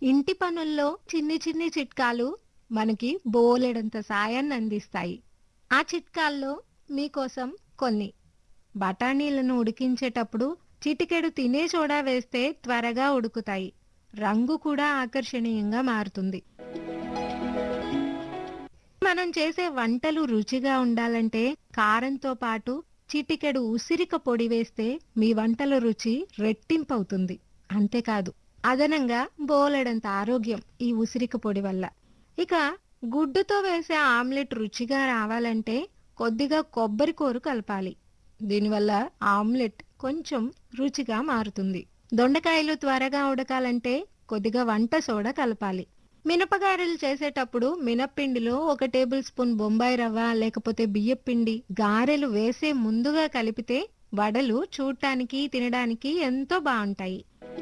ఇంటి పనుల్లో చిన్ని చిన్ని చిట్కాలు మనకి బోలెడంత సాయాన్ని అందిస్తాయి ఆ చిట్కాల్లో మీకోసం కొన్ని బఠానీలను ఉడికించేటప్పుడు చిటికెడు తినే సోడా వేస్తే త్వరగా ఉడుకుతాయి రంగు కూడా ఆకర్షణీయంగా మారుతుంది మనం చేసే వంటలు రుచిగా ఉండాలంటే కారంతో పాటు చిటికెడు ఉసిరిక పొడి వేస్తే మీ వంటల రుచి రెట్టింపవుతుంది అంతేకాదు అదనంగా బోలెడంత ఆరోగ్యం ఈ ఉసిరిక పొడి వల్ల ఇక గుడ్డుతో వేసే ఆమ్లెట్ రుచిగా రావాలంటే కొద్దిగా కొబ్బరి కూర కలపాలి దీనివల్ల ఆమ్లెట్ కొంచెం రుచిగా మారుతుంది దొండకాయలు త్వరగా ఉడకాలంటే కొద్దిగా వంట సోడా కలపాలి మినపగారెలు చేసేటప్పుడు మినప్పిండిలో ఒక టేబుల్ స్పూన్ బొంబాయి రవ్వ లేకపోతే బియ్యపిండి గారెలు వేసే ముందుగా కలిపితే వడలు చూడటానికి తినడానికి ఎంతో బాగుంటాయి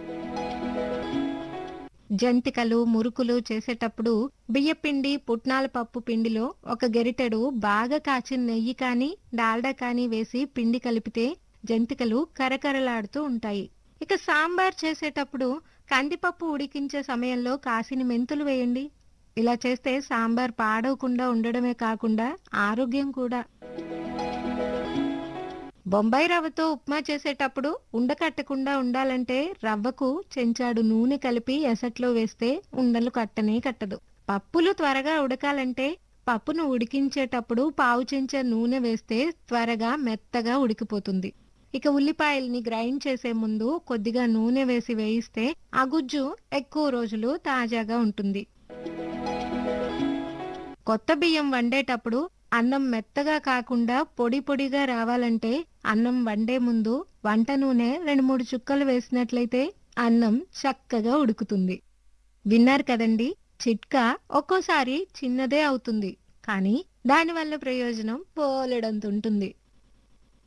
జంతికలు మురుకులు చేసేటప్పుడు బియ్యపిండి పుట్నాల పప్పు పిండిలో ఒక గెరిటెడు బాగా కాచిన నెయ్యి కానీ డాల్డా కానీ వేసి పిండి కలిపితే జంతికలు కరకరలాడుతూ ఉంటాయి ఇక సాంబార్ చేసేటప్పుడు కందిపప్పు ఉడికించే సమయంలో కాసిన మెంతులు వేయండి ఇలా చేస్తే సాంబార్ పాడవకుండా ఉండడమే కాకుండా ఆరోగ్యం కూడా బొంబాయి రవ్వతో ఉప్మా చేసేటప్పుడు ఉండకట్టకుండా ఉండాలంటే రవ్వకు చెంచాడు నూనె కలిపి ఎసట్లో వేస్తే ఉండలు కట్టనే కట్టదు పప్పులు త్వరగా ఉడకాలంటే పప్పును ఉడికించేటప్పుడు పావు చెంచా నూనె వేస్తే త్వరగా మెత్తగా ఉడికిపోతుంది ఇక ఉల్లిపాయల్ని గ్రైండ్ చేసే ముందు కొద్దిగా నూనె వేసి వేయిస్తే ఆ గుజ్జు ఎక్కువ రోజులు తాజాగా ఉంటుంది కొత్త బియ్యం వండేటప్పుడు అన్నం మెత్తగా కాకుండా పొడి పొడిగా రావాలంటే అన్నం వండే ముందు వంట నూనె రెండు మూడు చుక్కలు వేసినట్లయితే అన్నం చక్కగా ఉడుకుతుంది విన్నారు కదండి చిట్కా ఒక్కోసారి చిన్నదే అవుతుంది కానీ దానివల్ల ప్రయోజనం పోలెడంత ఉంటుంది